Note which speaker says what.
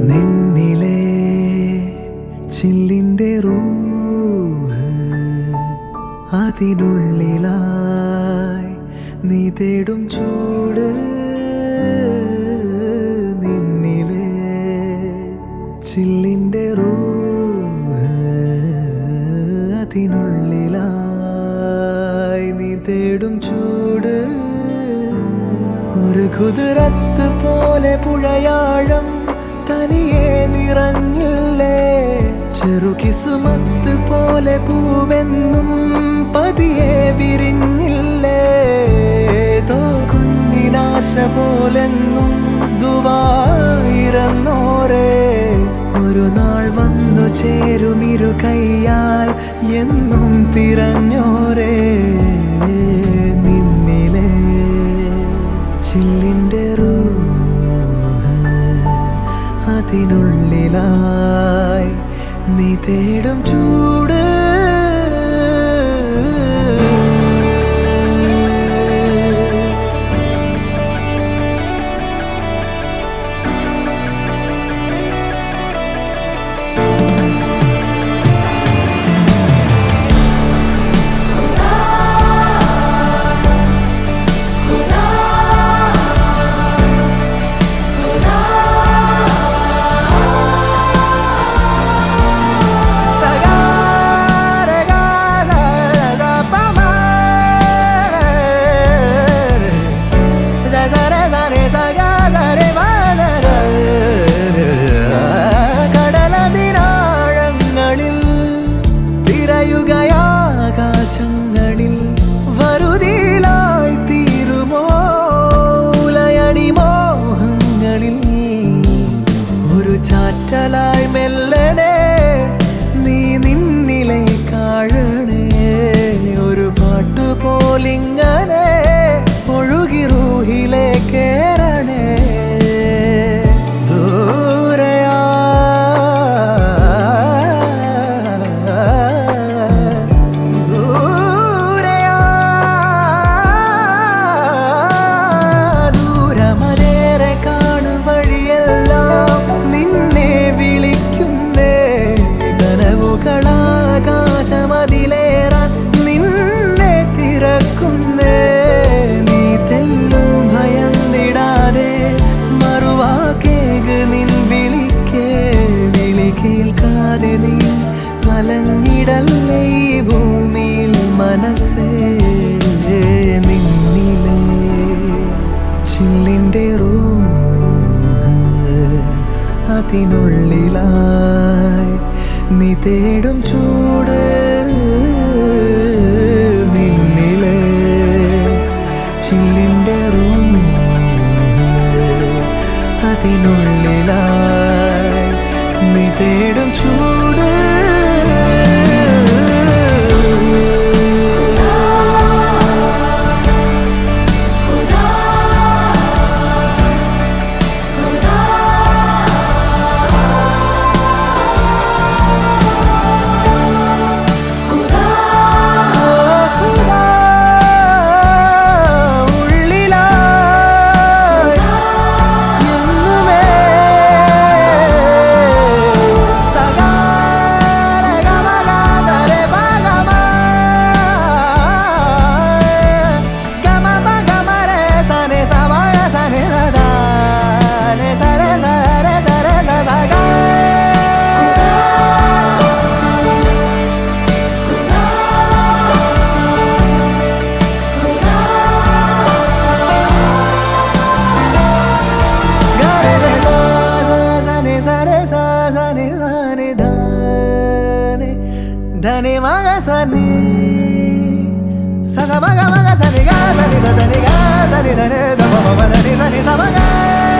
Speaker 1: നിന്നിലെ ചില്ലിൻ്റെ റൂഹ് അതിനുള്ളിലായി നീ തേടും ചൂട് നിന്നിലെ ചില്ലിൻ്റെ റൂഹ് അതിനുള്ളിലായി നീ തേടും ചൂട് ഒരു കുതിരത്ത് പോലെ പുഴയാഴം തനിയെ നിറഞ്ഞില്ലേ ചെറുകിസുമത്ത് പോലെ പൂവെന്നും പതിയെ വിരിഞ്ഞില്ലേ തോകുഞ്ഞിനാശ പോലെന്നും ദുവായിരന്നോരേ ഒരു നാൾ വന്നു ചേരുമിരു കൈയാൽ എന്നും തിരഞ്ഞോരേ നിന്നിലെ ചില്ലിൻ്റെ റൂഹ് അതിനുള്ളിലായി നീ തേടും ചൂട് കടലതിനാഴങ്ങളിൽ തിരയുകയാകാശങ്ങളിൽ വരുതിയിലായി തീരുമോ ഉലയടി മോഹങ്ങളിൽ ഒരു ചാറ്റലായി മെല്ലനെ നീ നിന്നിലെ കാഴണേ ഒരു പാട്ടു പോലിങ്ങനെ ഒഴുകി റൂഹിലെ കേറണേ ദൂരയാ ദൂരയാ ദൂരമലേറെ കാണു വഴിയെല്ലാം നിന്നെ വിളിക്കുന്നേ കനവുകളാകാശമതിലേറാൻ നിന്നെ തിരക്കുന്നേ നീ തെല്ലും ഭയന്നിടാതെ മറുവാക്കേക് നിൻ വിളിക്കേ വിളി കേൾക്കാതെ നീ അലഞ്ഞിടല്ലേ ഈ ഭൂമിയിൽ മനസ്സേ നിന്നിലെ ചില്ലിൻ്റെ റൂഹ് അതിനുള്ളിലായി നീ തേടും ചൂട് നിന്നിലെ ചില്ലിൻ്റെ റൂഹ് അതിനുള്ളിലായി നീ തേടും ചൂട് ഉള്ളിലായി എന്നുമേ ధని మగ సని సద మగ మగ సని గా సని ద దని గా సని దని ద మ మ దని సని స మగ